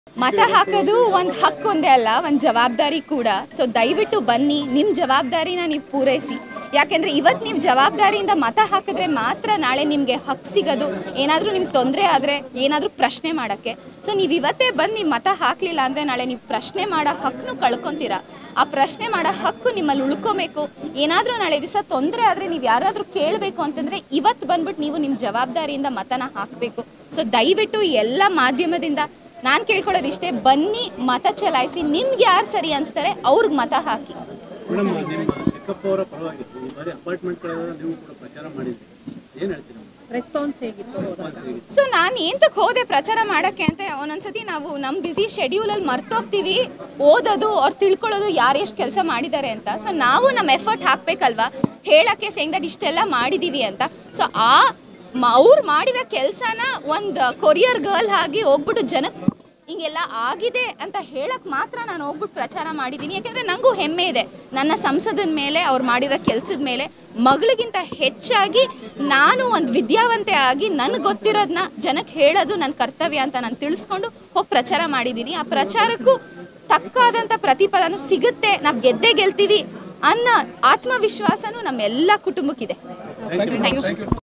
ಮತ ಹಾಕೋದು ಒಂದು ಹಕ್ಕು ಒಂದೇ ಅಲ್ಲ ಒಂದು ಜವಾಬ್ದಾರಿ ಕೂಡ ಸೊ ದಯವಿಟ್ಟು ಬನ್ನಿ ನಿಮ್ಮ ಜವಾಬ್ದಾರಿನ ನೀವು ಪೂರೈಸಿ ಯಾಕೆಂದರೆ ಇವತ್ತು ನೀವು ಜವಾಬ್ದಾರಿಯಿಂದ ಮತ ಹಾಕಿದ್ರೆ ಮಾತ್ರ ನಾಳೆ ನಿಮಗೆ ಹಕ್ಕು ಸಿಗೋದು ಏನಾದರೂ ನಿಮ್ಗೆ ತೊಂದರೆ ಆದರೆ ಏನಾದರೂ ಪ್ರಶ್ನೆ ಮಾಡೋಕ್ಕೆ ಸೊ ನೀವು ಇವತ್ತೇ ಬಂದು ನೀವು ಮತ ಹಾಕಲಿಲ್ಲ ಅಂದರೆ ನಾಳೆ ನೀವು ಪ್ರಶ್ನೆ ಮಾಡೋ ಹಕ್ಕನ್ನು ಕಳ್ಕೊತೀರಾ ಆ ಪ್ರಶ್ನೆ ಮಾಡೋ ಹಕ್ಕು ನಿಮ್ಮಲ್ಲಿ ಉಳ್ಕೋಬೇಕು ಏನಾದರೂ ನಾಳೆ ದಿವಸ ತೊಂದರೆ ಆದರೆ ನೀವು ಯಾರಾದರೂ ಕೇಳಬೇಕು ಅಂತಂದರೆ ಇವತ್ತು ಬಂದ್ಬಿಟ್ಟು ನೀವು ನಿಮ್ಮ ಜವಾಬ್ದಾರಿಯಿಂದ ಮತನ ಹಾಕಬೇಕು ಸೊ ದಯವಿಟ್ಟು ಎಲ್ಲ ಮಾಧ್ಯಮದಿಂದ ನಾನು ಕೇಳ್ಕೊಳ್ಳೋದು ಇಷ್ಟೇ ಬನ್ನಿ ಮತ ಚಲಾಯಿಸಿ ನಿಮ್ಗೆ ಯಾರು ಸರಿ ಅನಿಸ್ತಾರೆ ಅವ್ರಿಗೆ ಮತ ಹಾಕಿ ಮೇಡಮ್ ನಿಮ್ಮ ಚಿಕ್ಕಪ್ಪ ಅವರ ಪರವಾಗಿತ್ತು ಈ ಬಾರಿ ಅಪಾರ್ಟ್ಮೆಂಟ್ಗಳೆಲ್ಲ ನೀವು ಕೂಡ ಪ್ರಚಾರ ಮಾಡಿದ್ರಿ ಏನು ಹೇಳ್ತೀರಾ ರೆಸ್ಪಾನ್ಸ್ ಹೇಗಿತ್ತು ರೆಸ್ಪಾನ್ಸ್ ಹೇಗಿತ್ತು ಸೊ ನಾನು ಎಂತಕ್ಕೆ ಹೋದೆ ಪ್ರಚಾರ ಮಾಡೋಕ್ಕೆ ಅಂತ ಒಂದೊಂದ್ಸತಿ ನಾವು ನಮ್ಮ ಬ್ಯುಸಿ ಶೆಡ್ಯೂಲಲ್ಲಿ ಮರ್ತೋಗ್ತೀವಿ ಓದೋದು ಅವ್ರು ತಿಳ್ಕೊಳ್ಳೋದು ಯಾರು ಎಷ್ಟು ಕೆಲಸ ಮಾಡಿದ್ದಾರೆ ಅಂತ ಸೊ ನಾವು ನಮ್ಮ ಎಫರ್ಟ್ ಹಾಕಬೇಕಲ್ವಾ ಹೇಳೋಕ್ಕೆ ಸೇಂಗ್ ದಟ್ ಇಷ್ಟೆಲ್ಲ ಮಾಡಿದ್ದೀವಿ ಅಂತ ಸೊ ಆ ಅವ್ರು ಮಾಡಿರೋ ಕೆಲಸನ ಒಂದು ಕೊರಿಯರ್ ಗರ್ಲ್ ಆಗಿ ಹೋಗ್ಬಿಟ್ಟು ಜನಕ್ಕೆ ಹಿಂಗೆಲ್ಲ ಆಗಿದೆ ಅಂತ ಹೇಳಕ್ ಮಾತ್ರ ನಾನು ಹೋಗ್ಬಿಟ್ಟು ಪ್ರಚಾರ ಮಾಡಿದ್ದೀನಿ ಯಾಕೆಂದರೆ ನನಗೂ ಹೆಮ್ಮೆ ಇದೆ ನನ್ನ ಸಂಸದನ ಮೇಲೆ ಅವ್ರು ಮಾಡಿರೋ ಕೆಲಸದ ಮೇಲೆ ಮಗಳಿಗಿಂತ ಹೆಚ್ಚಾಗಿ ನಾನು ಒಂದು ವಿದ್ಯಾವಂತೆ ಆಗಿ ನನಗೆ ಗೊತ್ತಿರೋದನ್ನ ಜನಕ್ಕೆ ಹೇಳೋದು ನನ್ನ ಕರ್ತವ್ಯ ಅಂತ ನಾನು ತಿಳಿಸ್ಕೊಂಡು ಹೋಗಿ ಪ್ರಚಾರ ಮಾಡಿದ್ದೀನಿ ಆ ಪ್ರಚಾರಕ್ಕೂ ತಕ್ಕಾದಂಥ ಪ್ರತಿಫಲನೂ ಸಿಗುತ್ತೆ ನಾವು ಗೆದ್ದೇ ಗೆಲ್ತೀವಿ ಅನ್ನೋ ಆತ್ಮವಿಶ್ವಾಸನೂ ನಮ್ಮೆಲ್ಲ ಕುಟುಂಬಕ್ಕಿದೆ ಥ್ಯಾಂಕ್ ಯು